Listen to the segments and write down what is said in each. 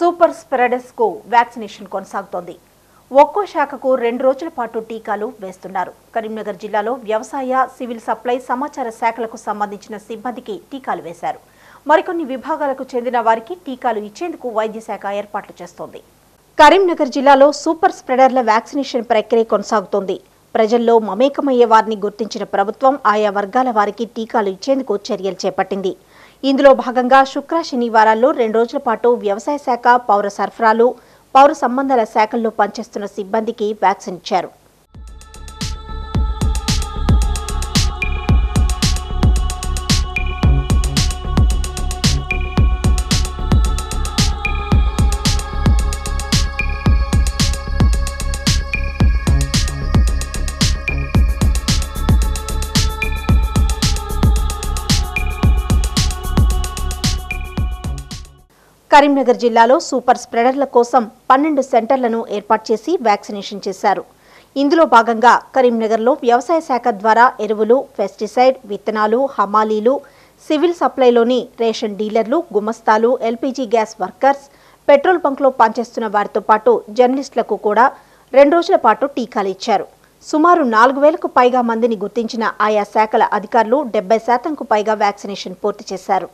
super spreaders కు vaccination కొనసాగుతోంది ఒక్కో శాఖకు రెండు రోజుల పాటు టీకాలు వేస్తున్నారు కరీంనగర్ జిల్లాలో వ్యవసాయ సివిల్ సప్లై సమాచార శాఖలకు సంబంధించిన సిబ్బందికి టీకాలు వేశారు మరికొన్ని విభాగాలకు చెందిన వారికి టీకాలు ఇచ్చేందుకు వైద్య శాఖ ఏర్పాట్లు చేస్తోంది కరీంనగర్ జిల్లాలో సూపర్ స్ప్రెడర్ల వ్యాక్సినేషన్ ప్రక్రియ కొనసాగుతోంది ప్రజల్లో మమేకమయ్యే వారిని గుర్తించిన ప్రభుత్వం ఆయా వర్గాల వారికి టీకాలు ఇచ్చేందుకు చర్యలు చేపట్టింది ఇందులో భాగంగా శుక్ర శనివారాల్లో రెండు రోజుల పాటు వ్యవసాయ శాఖ పౌర సరఫరాలు పౌర సంబంధాల శాఖల్లో పనిచేస్తున్న సిబ్బందికి వ్యాక్సిన్ ఇచ్చారు కరీంనగర్ జిల్లాలో సూపర్ స్ప్రెడర్ల కోసం పన్నెండు సెంటర్లను ఏర్పాటు చేసి వ్యాక్సినేషన్ చేశారు ఇందులో భాగంగా కరీంనగర్లో వ్యవసాయ శాఖ ద్వారా ఎరువులు పెస్టిసైడ్ విత్తనాలు హమాలీలు సివిల్ సప్లైలోని రేషన్ డీలర్లు గుమస్తాలు ఎల్పీజీ గ్యాస్ వర్కర్స్ పెట్రోల్ బంక్లో పనిచేస్తున్న వారితో పాటు జర్నలిస్టులకు కూడా రెండు రోజుల పాటు టీకాలు ఇచ్చారు సుమారు నాలుగు వేలకు పైగా మందిని గుర్తించిన ఆయా శాఖల అధికారులు డెబ్బై శాతంకు పైగా వ్యాక్సినేషన్ పూర్తి చేశారు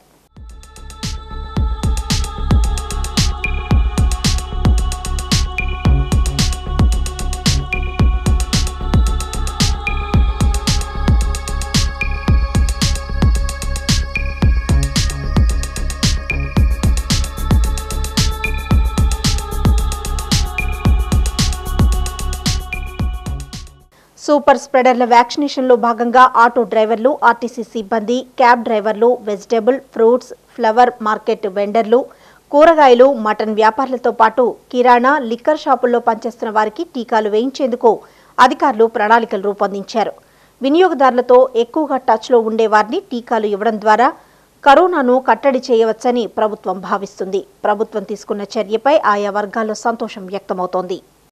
సూపర్ స్ప్రెడర్ల వ్యాక్సినేషన్లో భాగంగా ఆటో డ్రైవర్లు ఆర్టీసీ సిబ్బంది క్యాబ్ డ్రైవర్లు వెజిటేబుల్ ఫ్రూట్స్ ఫ్లవర్ మార్కెట్ వెండర్లు కూరగాయలు మటన్ వ్యాపారులతో పాటు కిరాణా లిక్కర్ షాపుల్లో పనిచేస్తున్న వారికి టీకాలు వేయించేందుకు అధికారులు ప్రణాళికలు రూపొందించారు వినియోగదారులతో ఎక్కువగా టచ్లో ఉండే వారిని టీకాలు ఇవ్వడం ద్వారా కరోనాను కట్టడి చేయవచ్చని ప్రభుత్వం భావిస్తుంది ప్రభుత్వం తీసుకున్న చర్యపై ఆయా వర్గాల్లో సంతోషం వ్యక్తమవుతోంది